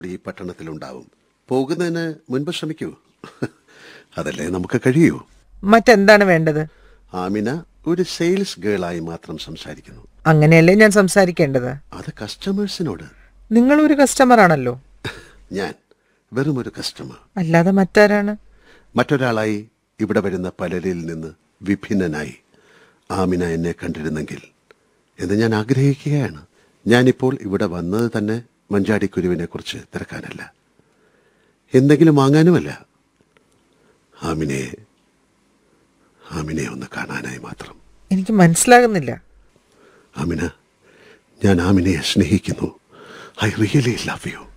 ഈ പട്ടണത്തിലുണ്ടാവും പോകുന്നതിന് മുൻപ് ശ്രമിക്കൂ അതല്ലേ നമുക്ക് കഴിയൂ മറ്റെന്താണ് വേണ്ടത് ആമിന ഒരു സെയിൽസ് ഗേളായി മാത്രം സംസാരിക്കുന്നു അങ്ങനെയല്ലേ ഞാൻ സംസാരിക്കേണ്ടത് അത് കസ്റ്റമേഴ്സിനോട് നിങ്ങൾ ഒരു കസ്റ്റമർ ആണല്ലോ ഞാൻ വെറും ഒരു കസ്റ്റമർ അല്ലാതെ മറ്റാരാണ് മറ്റൊരാളായി ഇവിടെ വരുന്ന പലരിൽ നിന്ന് വിഭിന്നനായി ആമിന എന്നെ കണ്ടിരുന്നെങ്കിൽ എന്ന് ഞാൻ ആഗ്രഹിക്കുകയാണ് ഞാനിപ്പോൾ ഇവിടെ വന്നത് തന്നെ മഞ്ചാടിക്കുരുവിനെ കുറിച്ച് തിരക്കാനല്ല എന്തെങ്കിലും വാങ്ങാനുമല്ല ആമിനെ ആമിനെ ഒന്ന് കാണാനായി മാത്രം എനിക്ക് മനസ്സിലാകുന്നില്ല ആമിന ഞാൻ ആമിനയെ സ്നേഹിക്കുന്നു ഐ റിയലി ലവ് യു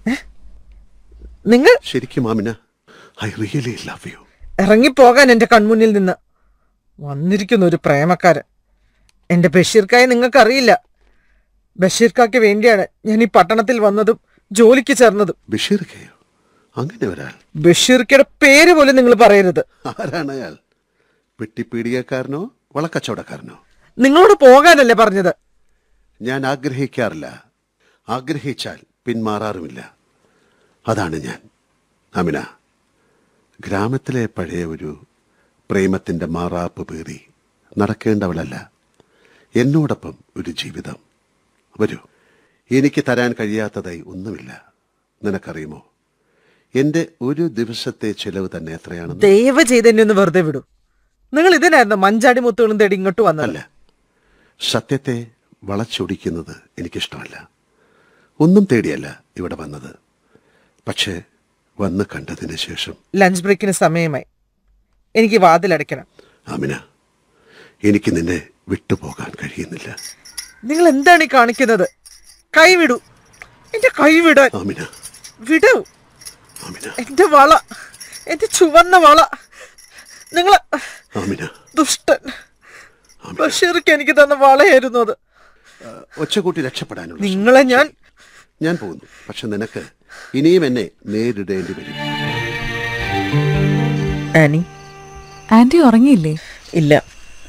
നിങ്ങൾ ശരിക്കും Amina I really love you ഇറങ്ങിപ്പോകാൻ എന്റെ കൺമുന്നിൽ നിന്ന് വന്നിരിക്കുന്ന ഒരു പ്രേമക്കാരൻ എന്റെ ബഷീർക്കായെ നിങ്ങൾക്കറിയില്ല ബഷീർക്കായ്ക്ക് വേണ്ടിയാണ് ഞാൻ ഈ പട്ടണത്തിൽ വന്നതും ജോലിക്ക് ചേർന്നതും ബഷീർ കെയോ അങ്ങനെ ഒരാൾ ബഷീർക്കയുടെ പേര് പോലും നിങ്ങൾ പറയരുത് ആരാണ് അയാൾ പെട്ടിപ്പീടികക്കാരനോ വളക്കച്ചവടക്കാരനോ നിങ്ങളോട് പോകാനല്ലേ പറഞ്ഞത് ഞാൻ ആഗ്രഹിക്കാറില്ല ആഗ്രഹിച്ചാൽ പിന്മാറാറുമില്ല അതാണ് ഞാൻ അമിന ഗ്രാമത്തിലെ പഴയ ഒരു പ്രേമത്തിൻ്റെ മാറാപ്പ് പേറി നടക്കേണ്ടവളല്ല എന്നോടൊപ്പം ഒരു ജീവിതം വരൂ എനിക്ക് തരാൻ കഴിയാത്തതായി ഒന്നുമില്ല നിനക്കറിയുമോ എൻ്റെ ഒരു ദിവസത്തെ ചെലവ് തന്നെ എത്രയാണെന്ന് ദയവ് ചെയ്ത് എന്നെ ഒന്ന് വെറുതെ വിടൂ നിങ്ങൾ ഇതിനായിരുന്നു മഞ്ചാടി മുത്തുകളും തേടി ഇങ്ങോട്ട് വന്നത് അല്ല സത്യത്തെ വളച്ചൊടിക്കുന്നത് എനിക്കിഷ്ടമല്ല ഒന്നും തേടിയല്ല ഇവിടെ വന്നത് പക്ഷേ വന്ന് കണ്ടതിന് ശേഷം ലഞ്ച് ബ്രേക്കിന് സമയമായി എനിക്ക് വാതിലടയ്ക്കണം ആമിന എനിക്ക് നിന്നെ വിട്ടുപോകാൻ കഴിയുന്നില്ല നിങ്ങൾ എന്താണ് ഈ കാണിക്കുന്നത് കൈ വിടൂ എന്റെ കൈ വിടാൻ ആമിന വിടൂ ആമിന എന്റെ വള എന്റെ ചുവന്ന വള നിങ്ങൾ ആമിന ദുഷ്ടൻ ബഷീർക്ക് എനിക്ക് തന്ന വളയായിരുന്നു അത് ആ, ഒച്ചകൂട്ടി രക്ഷപ്പെടാനുള്ള ശ്രമം. നിങ്ങളെ ഞാൻ ഞാൻ പോകുന്നു പക്ഷെ നിനക്ക് ഇനിയും എന്നെ നേരിടേണ്ടി വരും ആനി ആന്റി ഉറങ്ങിയില്ലേ ഇല്ല